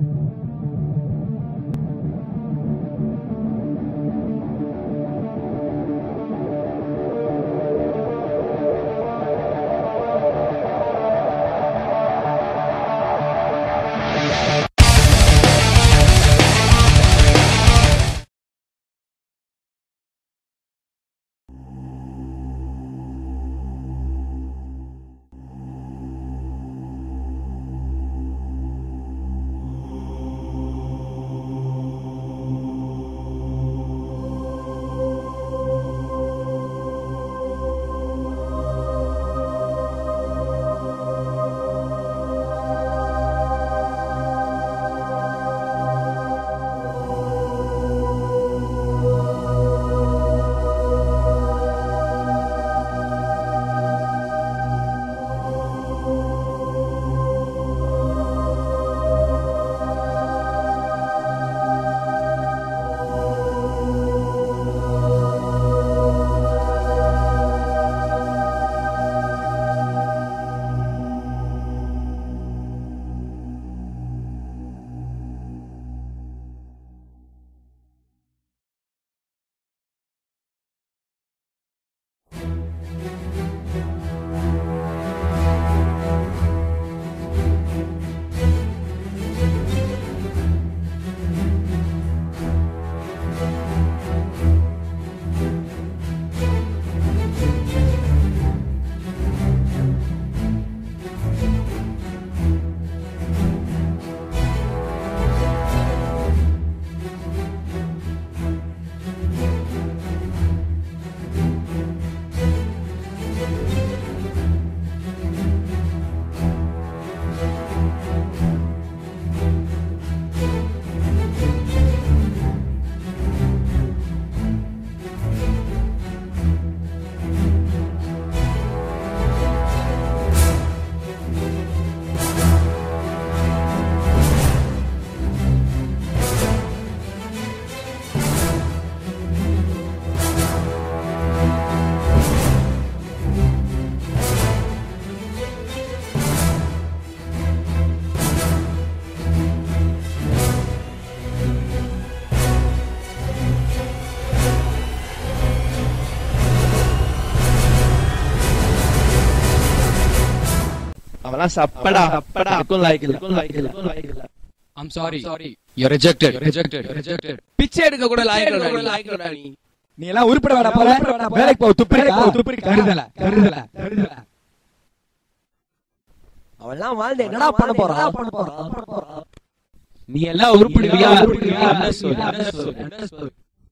அவெல்லாம் சப்படா சப்படா இருக்கும் லைக் இருக்கும் லைக் இருக்கும் லைக் இல்ல I'm sorry. Sorry. You're rejected. You're rejected. You're rejected. பிச்சை எடுக்க கூட லாய்க் நீ நீ எல்லாம் உருப்பட வேடா போல வேலைக்கு போ துப்பிரிக்கா துப்பிரிக்கா கருதல கருதல கருதல அவன்லாம் வாழ்ந்து என்னடா பண்ண போறான் நீ எல்லாம் உருப்பிடுவியா உருப்பிடுவியா என்ன சொல்லு என்ன சொல்லு என்ன சொல்லு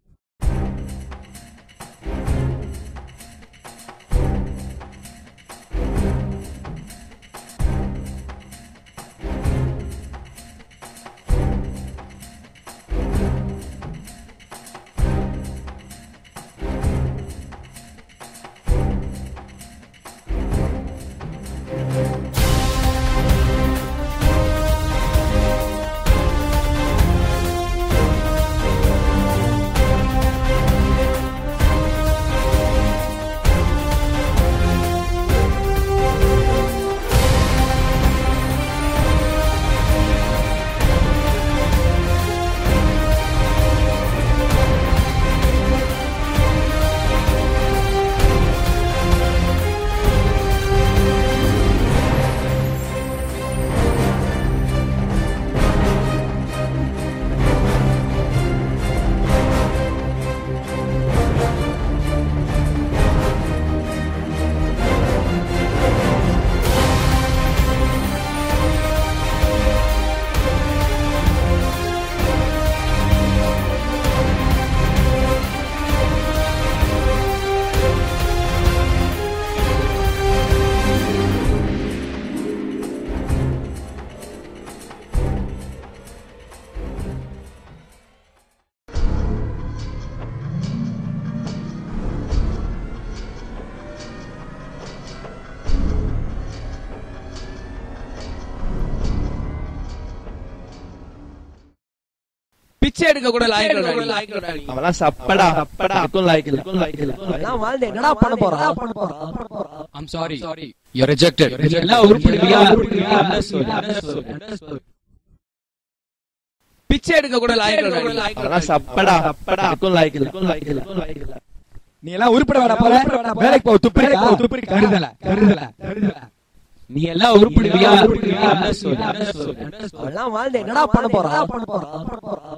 பிச்சை எடுக்க கூட லாய்க் அவெல்லாம் சப்படா சப்படா இருக்கும் லைக் இருக்கும் லைக் இல்ல அவன்லாம் வாழ்ந்து என்னடா பண்ண போறான் I'm sorry. Sorry. You're rejected. You're நீ rejected. எல்லாம் உருப்பிடுவியா உருப்பிடுவியா என்ன சொல்லு என்ன சொல்லு என்ன சொல்லு பிச்சை எடுக்க கூட லாய்க்கு அதெல்லாம் சப்படா சப்படா அதுக்கும் லாய்க்கு இல்ல லாய்க்கு இல்ல லாய்க்கு இல்ல நீ எல்லாம் உருப்பட வேடா போல வேலைக்கு போ துப்பிரிக்கா துப்பிரி கருதல கருதல கருதல நீ எல்லாம் உருப்பிடுவியா என்ன சொல்லு என்ன சொல்லு என்ன சொல்லு அவெல்லாம் வாழ்ந்து என்னடா பண்ண போறான் பண்ண போறான் பண்ண போறான்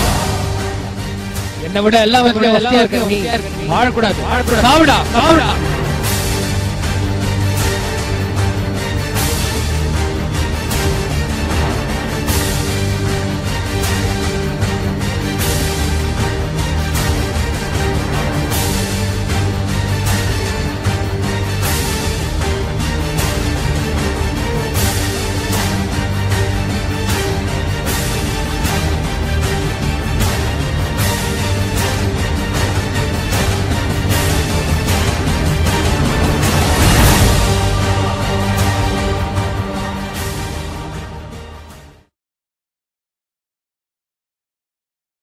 என்னை விட எல்லாம் வசதியா இருக்க நீ வாழக்கூடாது வாழக்கூடாது சாவுடா சாவுடா